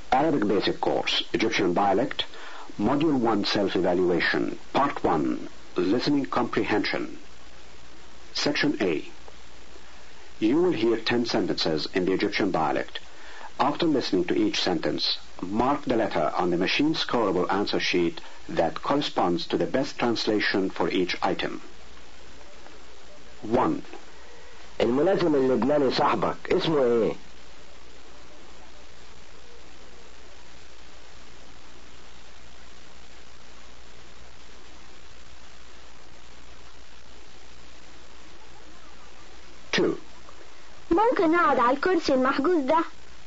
Arabic Basic Course, Egyptian Dialect, Module 1 Self-Evaluation, Part 1, Listening Comprehension. Section A. You will hear 10 sentences in the Egyptian dialect. After listening to each sentence, mark the letter on the machine scorable answer sheet that corresponds to the best translation for each item. 1. الملازم اللبناني صاحبك اسمه ايه Two. ممكن اقعد على الكرسي المحجوز ده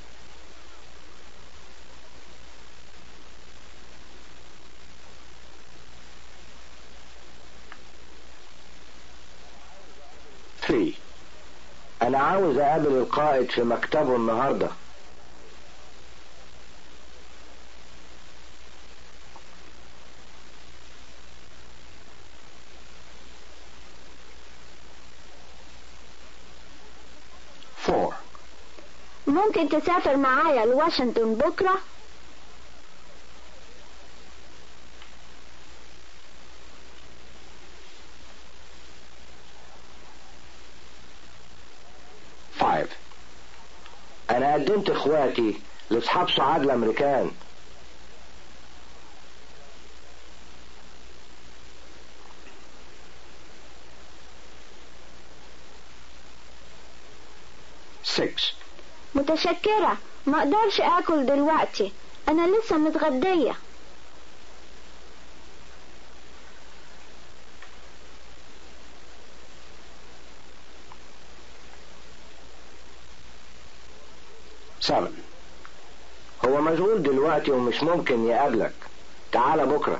Three. انا عاوز اقابل القائد في مكتبه النهارده Four. ممكن تسافر معايا لواشنطن بكرة Five. انا قدمت اخواتي لاصحاب سعاد الامريكان Six. متشكرة ما اقدرش اكل دلوقتي انا لسه متغدية Seven. هو مشغول دلوقتي ومش ممكن يقابلك تعال بكره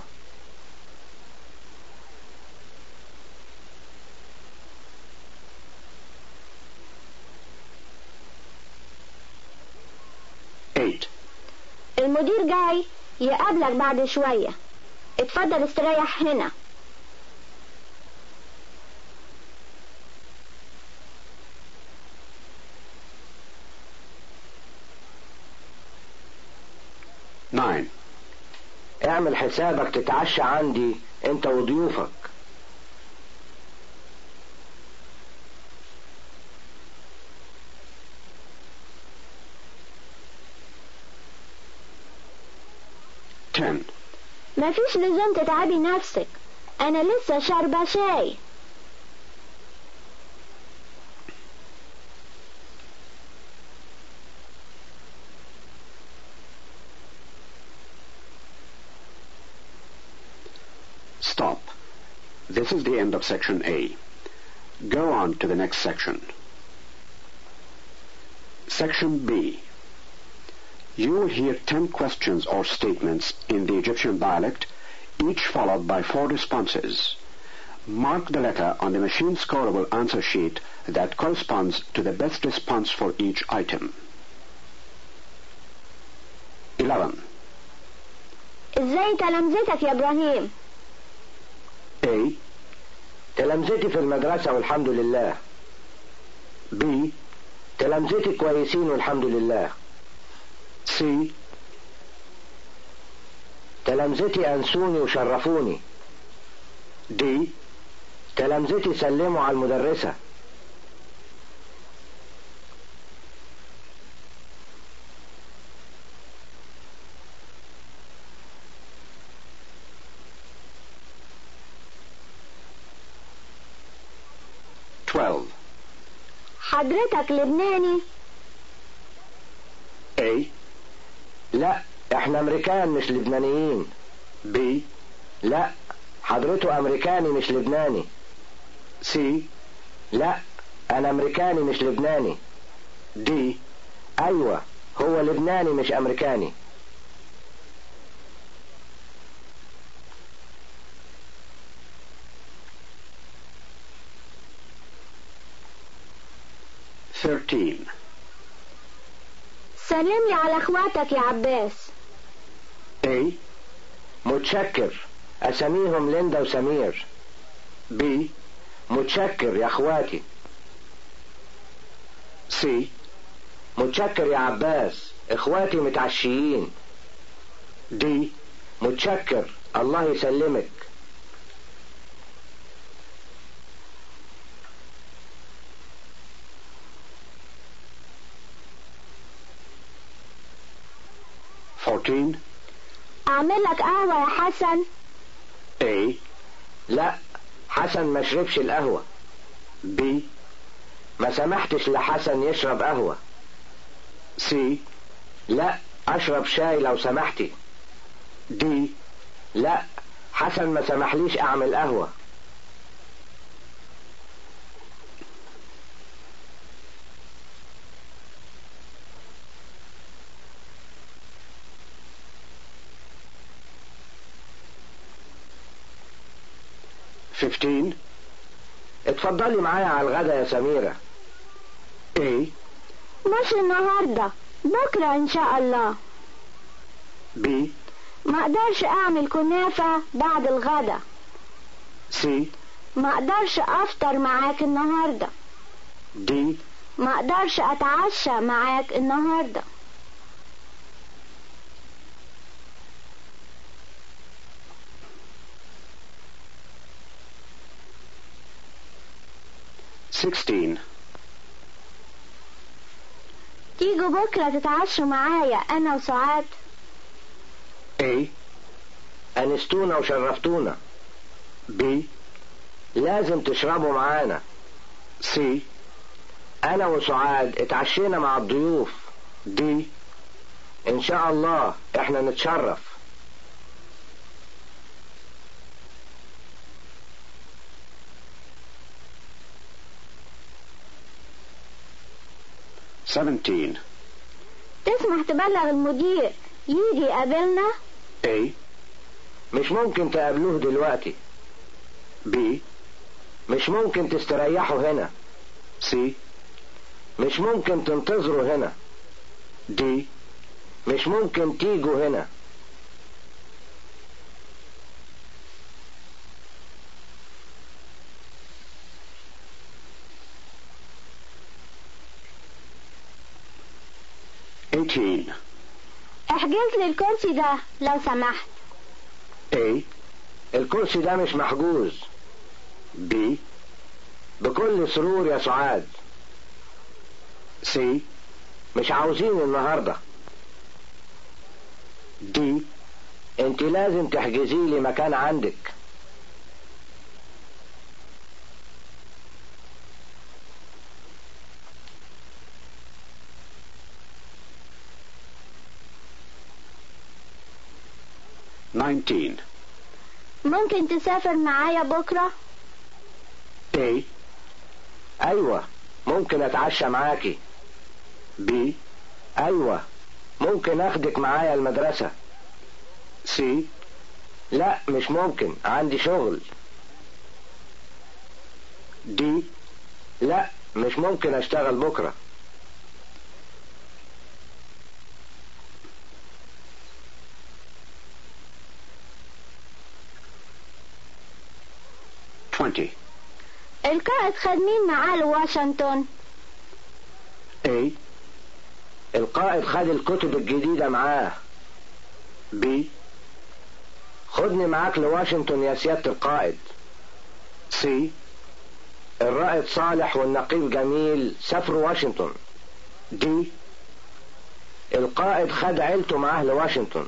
Eight. المدير جاي يقابلك بعد شوية اتفضل استريح هنا Nine. اعمل حسابك تتعشى عندي انت وضيوفك Ten. مفيش لزوم تتعبي نفسك انا لسه شاربة شاي Stop. This is the end of section A. Go on to the next section. Section B. You will hear 10 questions or statements in the Egyptian dialect, each followed by four responses. Mark the letter on the machine scorable answer sheet that corresponds to the best response for each item. 11. ازاي تلامذتك يا ابراهيم A. تلامذتي في المدرسة والحمد لله B. تلامذتي كويسين والحمد لله C. تلامذتي أنسوني وشرفوني D. تلامذتي سلموا على المدرسة Twelve. حضرتك لبناني A. لا احنا امريكان مش لبنانيين B. لا حضرته امريكاني مش لبناني C. لا انا امريكاني مش لبناني D. ايوه هو لبناني مش امريكاني Thirteen. سلم لي على اخواتك يا عباس A. متشكر اساميهم ليندا وسمير B. متشكر يا اخواتي C. متشكر يا عباس اخواتي متعشيين D. متشكر الله يسلمك Fourteen. أعمل لك قهوة يا حسن A. لا حسن ما شربش القهوة B. ما سمحتش لحسن يشرب قهوة C. لا اشرب شاي لو سمحتي D. لا حسن ما سمحليش اعمل قهوة Fifteen. اتفضلي معايا على الغدا يا سميرة A. مش النهاردة بكرة إن شاء الله B. ما أقدرش أعمل كنافة بعد الغدا C. ما أقدرش أفطر معاك النهاردة D. ما أقدرش أتعشى معاك النهاردة Sixteen. تيجوا بكرة تتعشوا معايا أنا وسعاد A. انستونا وشرفتونا B. لازم تشربوا معانا C. انا وسعاد اتعشينا مع الضيوف D. ان شاء الله احنا نتشرف Seventeen. تسمح تبلغ المدير يجي يقابلنا A. مش ممكن تقابلوه دلوقتي B. مش ممكن تستريحوا هنا C. مش ممكن تنتظروا هنا D. مش ممكن تيجوا هنا Eighteen. احجز لي الكرسي ده لو سمحت A. الكرسي ده مش محجوز B. بكل سرور يا سعاد C. مش عاوزين النهاردة D. انت لازم تحجزي لي مكان عندك Nineteen. ممكن تسافر معايا بكرة A. ايوه ممكن اتعشى معاكي B. ايوه ممكن اخدك معايا المدرسة C. لا مش ممكن عندي شغل D. لا مش ممكن اشتغل بكرة Twenty. القائد خد مين معاه لواشنطن A. القائد خد الكتب الجديدة معاه B. خدني معاك لواشنطن يا سيادة القائد C. الرائد صالح والنقيب جميل سافروا واشنطن D. القائد خد عيلته معاه لواشنطن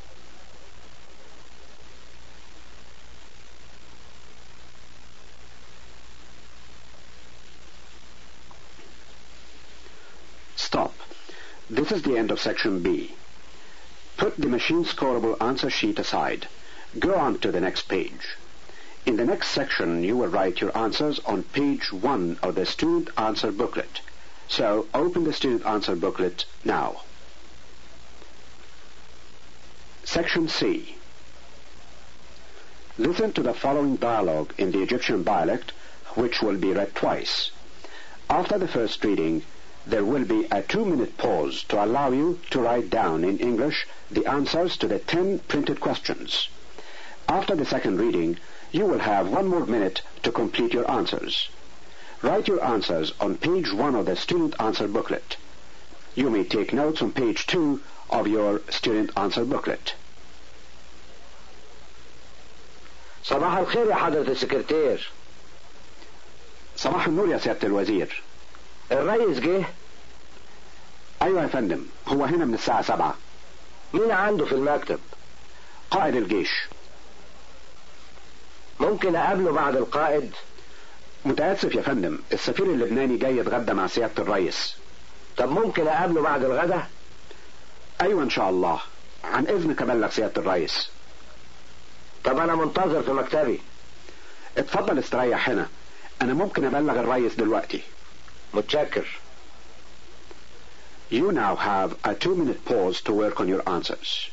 Stop. This is the end of section B. Put the machine scoreable answer sheet aside. Go on to the next page. In the next section, you will write your answers on page 1 of the student answer booklet. So open the student answer booklet now. Section C. Listen to the following dialogue in the Egyptian dialect, which will be read twice. After the first reading, there will be a two-minute pause to allow you to write down in English the answers to the ten printed questions. After the second reading, you will have one more minute to complete your answers. Write your answers on page one of the student answer booklet. You may take notes on page 2 of your student answer booklet. صباح الخير يا حضرة السكرتير صباح النور يا سيادة الوزير الريس جه أيوة يا فندم هو هنا من الساعة سبعة مين عنده في المكتب قائد الجيش ممكن أقابله بعد القائد متأسف يا فندم السفير اللبناني جاي يتغدى مع سيادة الرئيس طب ممكن أقابله بعد الغدا أيوة إن شاء الله عن إذنك أبلغ سيادة الرئيس طب أنا منتظر في مكتبي اتفضل استريح هنا أنا ممكن أبلغ الرئيس دلوقتي متشكر You now have a two-minute pause to work on your answers.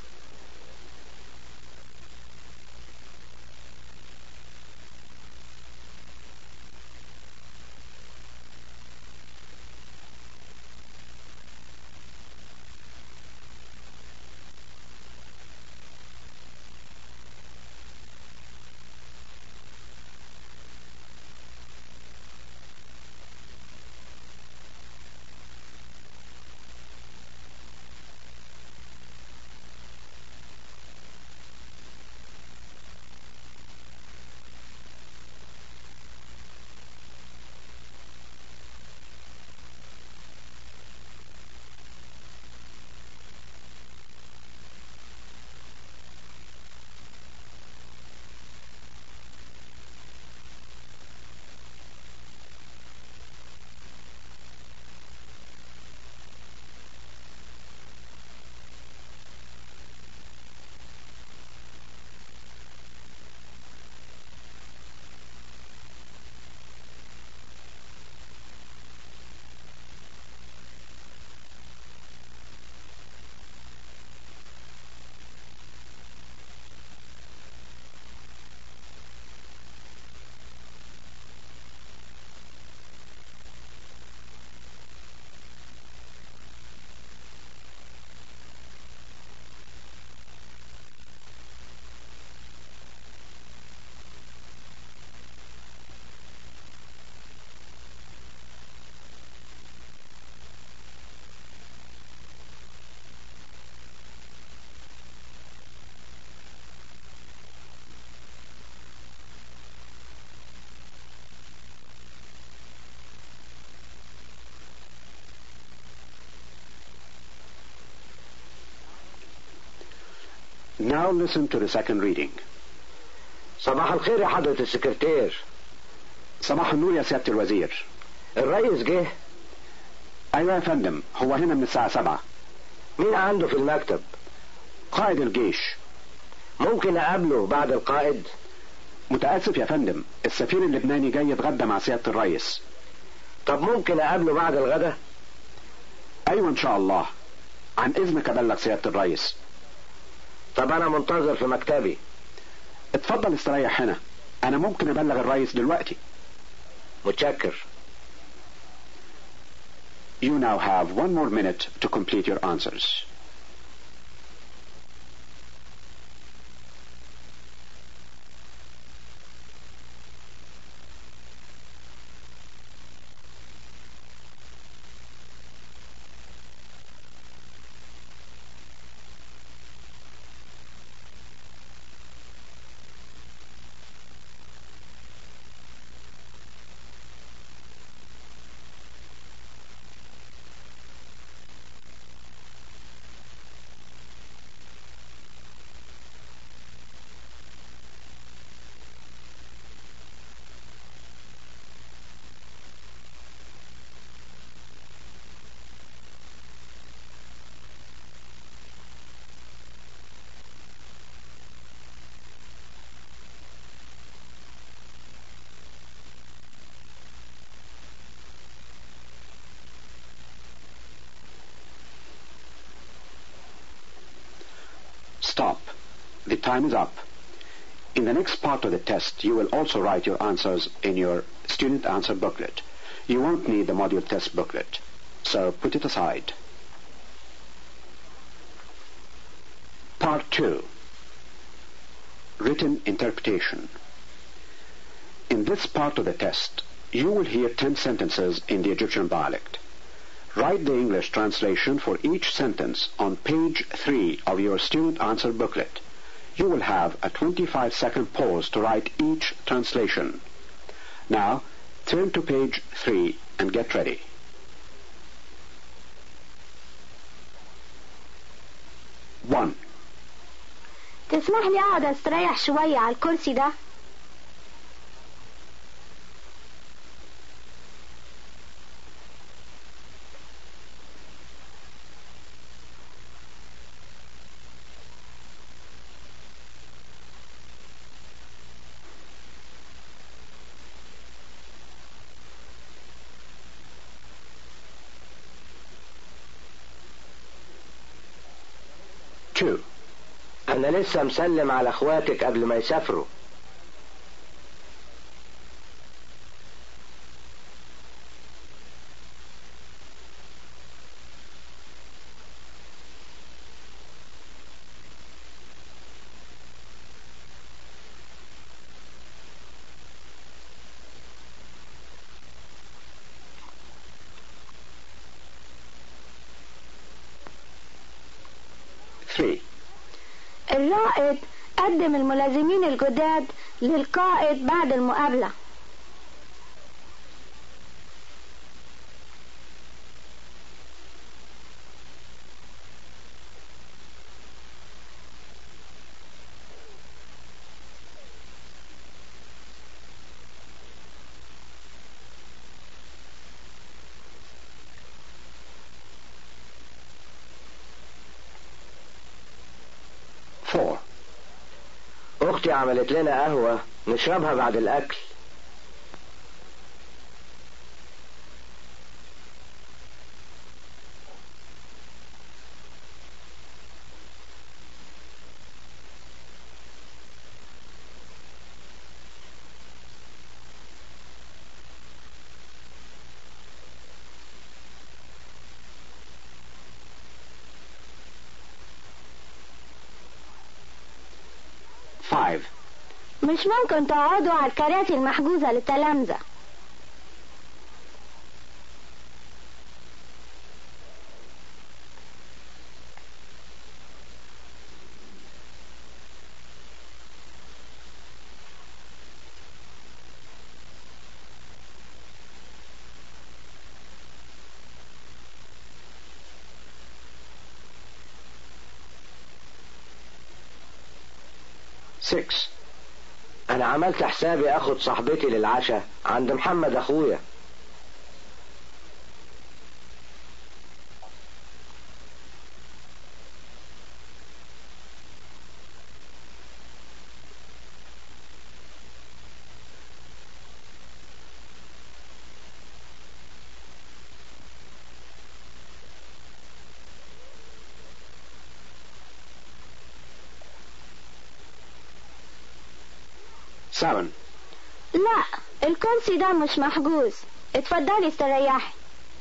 Now listen to the second reading. صباح الخير يا حضرة السكرتير صباح النور يا سيادة الوزير الريس جه أيوة يا فندم هو هنا من الساعة سبعة مين عنده في المكتب قائد الجيش ممكن أقابله بعد القائد متأسف يا فندم السفير اللبناني جاي يتغدى مع سيادة الرئيس طب ممكن أقابله بعد الغدا أيوة إن شاء الله عن إذنك أبلغ سيادة الرئيس طب أنا منتظر في مكتبي اتفضل استريح هنا أنا ممكن أبلغ الرئيس دلوقتي متشكر You now have one more minute to complete your answers. Stop. The time is up. In the next part of the test, you will also write your answers in your student answer booklet. You won't need the module test booklet, so put it aside. Part 2. Written Interpretation. In this part of the test, you will hear 10 sentences in the Egyptian dialect. Write the English translation for each sentence on page 3 of your student answer booklet. You will have a 25 second pause to write each translation. Now, turn to page 3 and get ready. One. تسمح لي اقعد استريح شوية على الكرسي ده Two. انا لسه مسلم على اخواتك قبل ما يسافروا Three. الرائد قدم الملازمين الجداد للقائد بعد المقابلة Four. اختي عملت لنا قهوة نشربها بعد الاكل Five. مش ممكن تقعدوا على الكراسي المحجوزة للتلامذة Six. انا عملت حسابي اخد صاحبتي للعشاء عند محمد اخويا Seven. لا الكرسي ده مش محجوز اتفضلي استريحي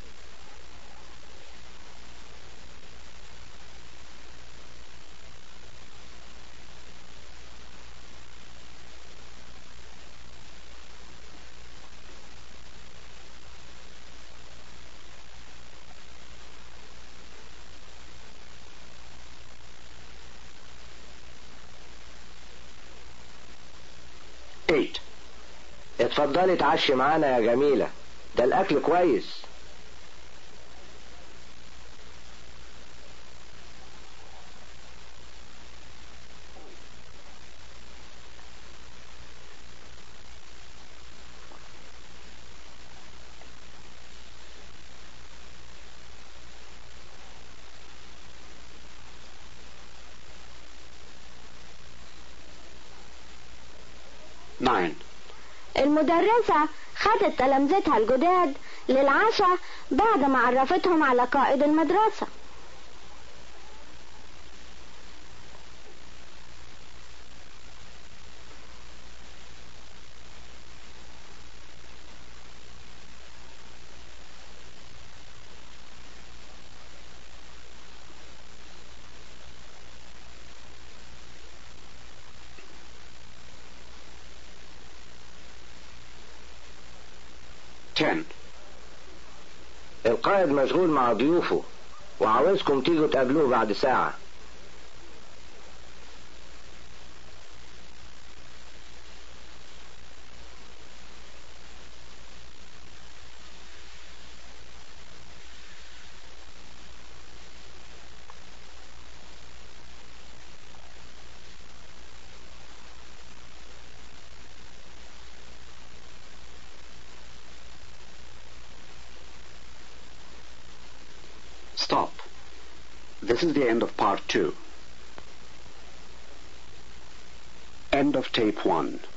Eight. اتفضلي اتعشي معانا يا جميلة ده الاكل كويس Nine. المدرسة خدت تلامذتها الجداد للعشاء بعد ما عرفتهم على قائد المدرسة Ten. القائد مشغول مع ضيوفه وعاوزكم تيجوا تقابلوه بعد ساعة Stop. This is the end of part two. End of tape one.